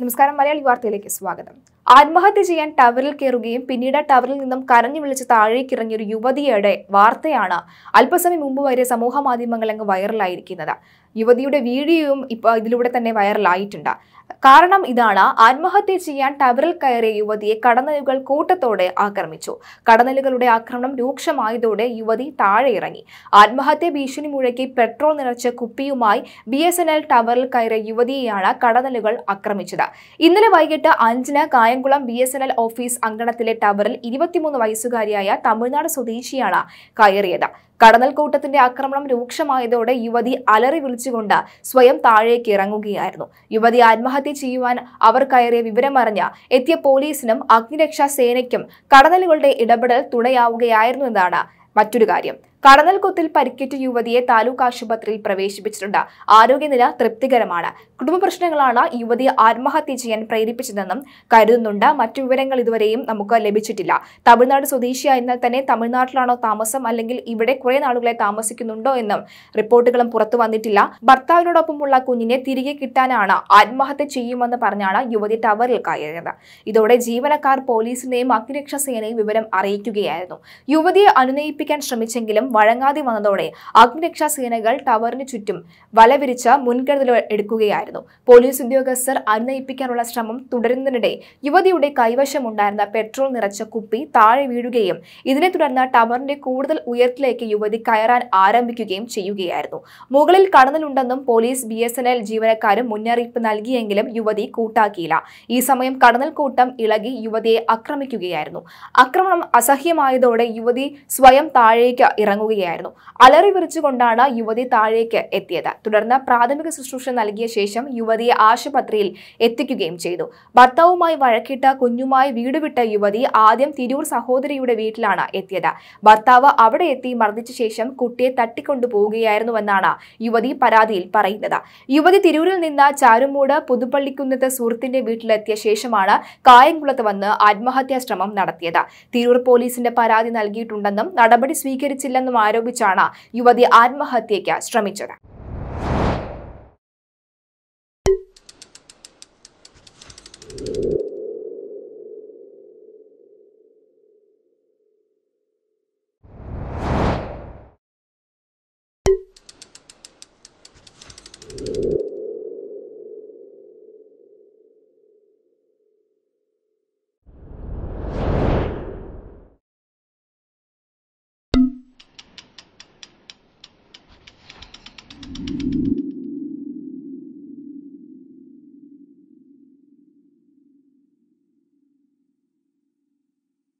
നമസ്കാരം മലയാളി വാർത്തയിലേക്ക് സ്വാഗതം ആത്മഹത്യ ചെയ്യാൻ ടവറിൽ കയറുകയും പിന്നീട് ടവറിൽ നിന്നും കരഞ്ഞു വിളിച്ച് താഴേക്ക് ഇറങ്ങിയ ഒരു യുവതിയുടെ വാർത്തയാണ് അല്പസമയം മുമ്പ് വരെ സമൂഹ മാധ്യമങ്ങൾ അങ്ങ് വൈറലായിരിക്കുന്നത് യുവതിയുടെ വീഡിയോയും ഇപ്പോൾ ഇതിലൂടെ തന്നെ വൈറലായിട്ടുണ്ട് കാരണം ഇതാണ് ആത്മഹത്യ ചെയ്യാൻ ടവറിൽ കയറിയ യുവതിയെ കടന്നലുകൾ കൂട്ടത്തോടെ ആക്രമിച്ചു കടന്നലുകളുടെ ആക്രമണം രൂക്ഷമായതോടെ യുവതി താഴെ ഇറങ്ങി ആത്മഹത്യ ഭീഷണി മുഴക്കി പെട്രോൾ നിറച്ച കുപ്പിയുമായി ബി എസ് എൻ എൽ ടവറിൽ കയറിയ യുവതിയെയാണ് കടന്നലുകൾ ആക്രമിച്ചത് ഇന്നലെ വൈകിട്ട് അഞ്ചിന് Kayamkulam B S N L office അങ്കണത്തിലെ ടവറിൽ ഇരുപത്തിമൂന്ന് വയസ്സുകാരിയായ തമിഴ്നാട് സ്വദേശിയാണ് കയറിയത് കടന്നൽ കൂട്ടത്തിന്റെ ആക്രമണം രൂക്ഷമായതോടെ യുവതി അലറി വിളിച്ചുകൊണ്ട് സ്വയം താഴേക്ക് ഇറങ്ങുകയായിരുന്നു യുവതി ആത്മഹത്യ ചെയ്യുവാൻ അവർ കയറിയ വിവരമറിഞ്ഞ എത്തിയ പോലീസിനും അഗ്നിരക്ഷാ സേനയ്ക്കും കടന്നലുകളുടെ ഇടപെടൽ തുണയാവുകയായിരുന്നു എന്നാണ് മറ്റൊരു കാര്യം കടന്നൽ കുത്തിൽ പരിക്കേറ്റ യുവതിയെ താലൂക്ക് ആശുപത്രിയിൽ പ്രവേശിപ്പിച്ചിട്ടുണ്ട് ആരോഗ്യനില തൃപ്തികരമാണ് കുടുംബ പ്രശ്നങ്ങളാണ് യുവതിയെ ആത്മഹത്യ ചെയ്യാൻ പ്രേരിപ്പിച്ചതെന്നും കരുതുന്നുണ്ട് മറ്റു വിവരങ്ങൾ ഇതുവരെയും നമുക്ക് ലഭിച്ചിട്ടില്ല തമിഴ്നാട് സ്വദേശിയായിരുന്നാൽ തന്നെ തമിഴ്നാട്ടിലാണോ താമസം അല്ലെങ്കിൽ ഇവിടെ കുറെ നാളുകളെ താമസിക്കുന്നുണ്ടോ എന്നും റിപ്പോർട്ടുകളും പുറത്തു വന്നിട്ടില്ല ഭർത്താവിനോടൊപ്പമുള്ള കുഞ്ഞിനെ തിരികെ കിട്ടാനാണ് ആത്മഹത്യ ചെയ്യുമെന്ന് പറഞ്ഞാണ് യുവതി ടവറിൽ കയറിയത് ഇതോടെ ജീവനക്കാർ പോലീസിനെയും അഗ്നിരക്ഷാ സേനയും വിവരം അറിയിക്കുകയായിരുന്നു യുവതിയെ അനുനയിപ്പിക്കാൻ ശ്രമിച്ചെങ്കിലും വഴങ്ങാതെ വന്നതോടെ അഗ്നിരക്ഷാ സേനകൾ ടവറിന് ചുറ്റും വലവിരിച്ച് മുൻകരുതൽ എടുക്കുകയായിരുന്നു പോലീസ് ഉദ്യോഗസ്ഥർ അനുനയിപ്പിക്കാനുള്ള ശ്രമം തുടരുന്നതിനിടെ യുവതിയുടെ കൈവശമുണ്ടായിരുന്ന പെട്രോൾ നിറച്ച കുപ്പി താഴെ വീഴുകയും ഇതിനെ തുടർന്ന് ടവറിന്റെ കൂടുതൽ ഉയരത്തിലേക്ക് യുവതി കയറാൻ ആരംഭിക്കുകയും ചെയ്യുകയായിരുന്നു മുകളിൽ കടന്നലുണ്ടെന്നും police B S N L ജീവനക്കാരും മുന്നറിയിപ്പ് നൽകിയെങ്കിലും യുവതി കൂട്ടാക്കിയില്ല ഈ സമയം കടന്നൽ കൂട്ടം ഇളകി യുവതിയെ ആക്രമിക്കുകയായിരുന്നു ആക്രമണം അസഹ്യമായതോടെ യുവതി സ്വയം താഴേക്ക് ഇറങ്ങുകയായിരുന്നു അലറി വിറിച്ചുകൊണ്ടാണ് യുവതി താഴേക്ക് എത്തിയത് തുടർന്ന് പ്രാഥമിക ശുശ്രൂഷ നൽകിയ ശേഷം യുവതിയെ ആശുപത്രിയിൽ എത്തിക്കുകയും ചെയ്തു ഭർത്താവുമായി വഴക്കിട്ട കുഞ്ഞുമായി വീട് വിട്ട യുവതി ആദ്യം തിരൂർ സഹോദരിയുടെ വീട്ടിലാണ് എത്തിയത് ഭർത്താവ് അവിടെ എത്തി മർദ്ദിച്ച ശേഷം കുട്ടിയെ തട്ടിക്കൊണ്ടു പോവുകയായിരുന്നുവെന്നാണ് യുവതി പരാതിയിൽ പറയുന്നത് യുവതി തിരൂരിൽ നിന്ന് ചാരുമൂട് പുതുപ്പള്ളിക്കുന്നത്ത് സുഹൃത്തിന്റെ വീട്ടിലെത്തിയ ശേഷമാണ് കായംകുളത്ത് വന്ന് ആത്മഹത്യാ ശ്രമം നടത്തിയത് തിരൂർ പോലീസിന്റെ പരാതി നൽകിയിട്ടുണ്ടെന്നും നടപടി സ്വീകരിച്ചില്ലെന്നും ആരോപിച്ചാണ് യുവതി ആത്മഹത്യയ്ക്ക് ശ്രമിച്ചത്